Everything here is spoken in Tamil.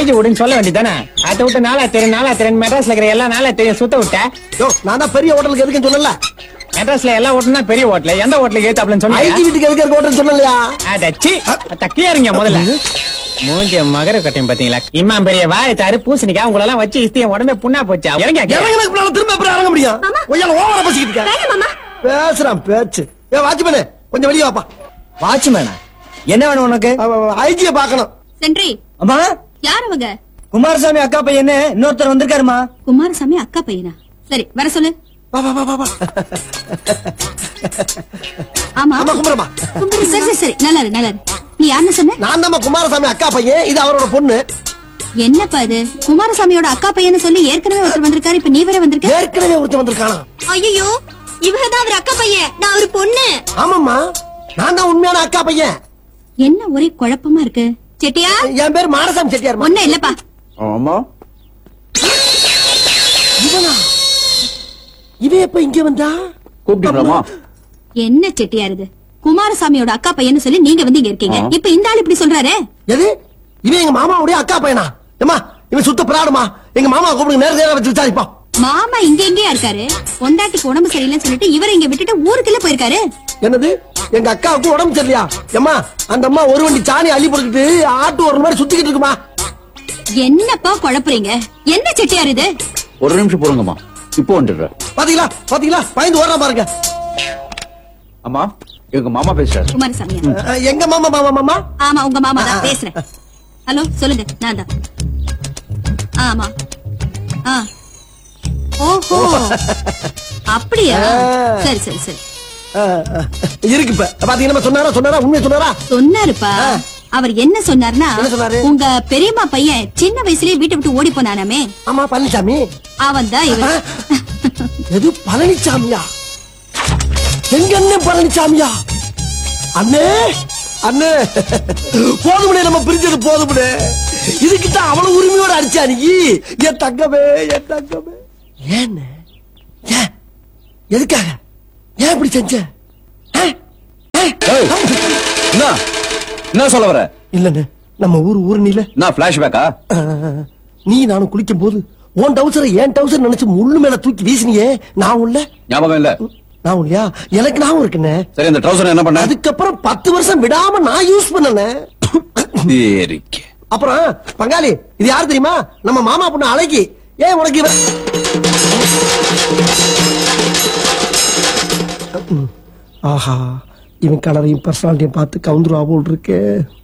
ஐஜி விடுன்னு சொல்ல வேண்டியதானே அதை விட்டு நாளா தெரியும் நாளா தெரியும் மெட்ராஸ்ல இருக்கிற எல்லா நாளா தெரியும் சுத்த விட்ட யோ நான் தான் பெரிய ஹோட்டலுக்கு எதுக்குன்னு சொல்லல மெட்ராஸ்ல எல்லா ஓட்டுனா பெரிய ஹோட்டல் எந்த ஹோட்டலுக்கு ஏத்தாப்லன்னு ஐடி சொன்னீங்க வீட்டுக்கு எதுக்கு இருக்க ஹோட்டல் சொல்லலையா அடச்சி தக்கியா இருங்க முதல்ல மூஞ்சிய மகர கட்டையும் பாத்தீங்களா இம்மா பெரிய வாயத்தாரு பூசணிக்கா உங்களெல்லாம் வச்சு இஸ்தியம் உடம்பே புண்ணா போச்சா இறங்க இறங்கினதுக்கு முன்னால திரும்ப எப்படி இறங்க முடியும் ஒய்யால ஓவரா பேசிக்கிட்டு இருக்க பேசுறான் பேச்சு ஏ வாட்ச்மேனே கொஞ்சம் வெளியே வாப்பா வாட்ச்மேனா என்ன வேணும் உனக்கு ஐஜிய பாக்கணும் சென்றி அம்மா யார் அவங்க குமாரசாமி அக்கா பையன் இன்னொருத்தர் வந்திருக்காருமா குமாரசாமி அக்கா பையனா சரி வர சொல்லு வா வா வா வா வா ஆமா ஆமா குமரமா கும்பிடு. சரி சரி சரி நல்லா இரு நல்லா இரு நீ யாருன்னு சொன்ன நான் தான் குமாரசாமி அக்கா பையன் இது அவரோட பொண்ணு என்னப்பா இது குமாரசாமியோட அக்கா பையன்னு சொல்லி ஏற்கனவே ஒருத்தர் வந்திருக்காரு இப்ப நீ வேற வந்திருக்க ஏற்கனவே ஒருத்தன் வந்திருக்கானா ஐயோ இவர்தான் அவர் அக்கா பையன் நான் ஒரு பொண்ணு ஆமாம்மா நான் தான் உண்மையான அக்கா பையன் என்ன ஒரே குழப்பமா இருக்கு செட்டியா என் பேர் மாரசாமி செட்டியார் ஒண்ணும் இல்லப்பா ஆமா இவனா இவன் எப்ப இங்க வந்தா கூப்பிட்டீங்களாமா என்ன செட்டியார் இது குமாரசாமியோட அக்கா பையன்னு சொல்லி நீங்க வந்து இங்க இருக்கீங்க இப்ப இந்த ஆள் இப்படி சொல்றாரே எது இவன் எங்க மாமாவுடைய அக்கா பையனா ஏமா இவன் சுத்த பிராடுமா எங்க மாமா கூப்பிடுங்க நேரம் நேரம் வச்சு விசாரிப்போம் மாமா இங்க எங்கேயா இருக்காரு பொண்டாட்டிக்கு உடம்பு சரியில்லைன்னு சொல்லிட்டு இவரை இங்க விட்டுட்டு ஊருக்குள்ள போயிருக்காரு என்னது எங்க அக்காவுக்கு உடம்பு சரியில்லையா ஏமா அந்த அம்மா ஒரு வண்டி சாணி அள்ளி போட்டுக்கிட்டு ஆட்டு ஒரு மாதிரி சுத்திக்கிட்டு இருக்குமா என்னப்பா குழப்புறீங்க என்ன செட்டியார் இது ஒரு நிமிஷம் பொறுங்கம்மா இப்போ வந்துடுறேன் பாத்தீங்களா பாத்தீங்களா பயந்து ஓடுறா பாருங்க அம்மா எங்க மாமா பேசுறாரு குமாரசாமியா அஹ், எங்க மாமா மாமா மாமா ஆமா உங்க மாமா தான் பேசுறேன் ஹலோ சொல்லுங்க நான் தான் ஆமா ஆ ஓஹோ அப்படியா சரி சரி சரி அஹ், அஹ், இருக்கு இப்ப பாத்தீங்கன்னா சொன்னாரா சொன்னாரா உண்மையை சொன்னாரா சொன்னாருப்பா அவர் என்ன சொன்னார்னா என்ன சொன்னாரு? உங்க பெரியம்மா பையன் சின்ன வயசுலயே வீட்டை விட்டு ஓடி போனானாமே ஆமா பழனிசாமி அவன் தான் இவர் எது பழனிசாமியா எங்க அண்ணன் பழனிசாமியா அண்ணே அண்ணே போதுமுடே நம்ம பிரிஞ்சது போதுமுடே இதுக்கிட்ட அவ்வளவு உரிமையோட அடிச்சா நீ என் தங்கமே என் தங்கமே ஏன்னு ஏன் எதுக்காக ஏன் இப்படி செஞ்ச ஆ? ஆ? ஏய். என்ன என்ன சொல்ல வர இல்லண்ணே நம்ம ஊர் ஊர் நீல நான் பிளாஷ்பேக்கா நீ நானும் குளிக்கும் போது உன் டவுசரை ஏன் டவுசர் நினைச்சு முள்ளு மேல தூக்கி வீசினியே நான் உள்ள ஞாபகம் இல்ல நான் இல்லையா எனக்கு ஞாபகம் இருக்குண்ணே சரி அந்த ட்ரௌசர் என்ன பண்ண அதுக்கப்புறம் பத்து வருஷம் விடாம நான் யூஸ் பண்ணனே சரிக்கு. அப்புறம் பங்காளி இது யாரு தெரியுமா நம்ம மாமா பொண்ணு அழகி ஏன் உனக்கு இவ ஆஹா இவன் கலரையும் பர்சனாலிட்டியும் பார்த்து கவுந்துருவா போல் இருக்கு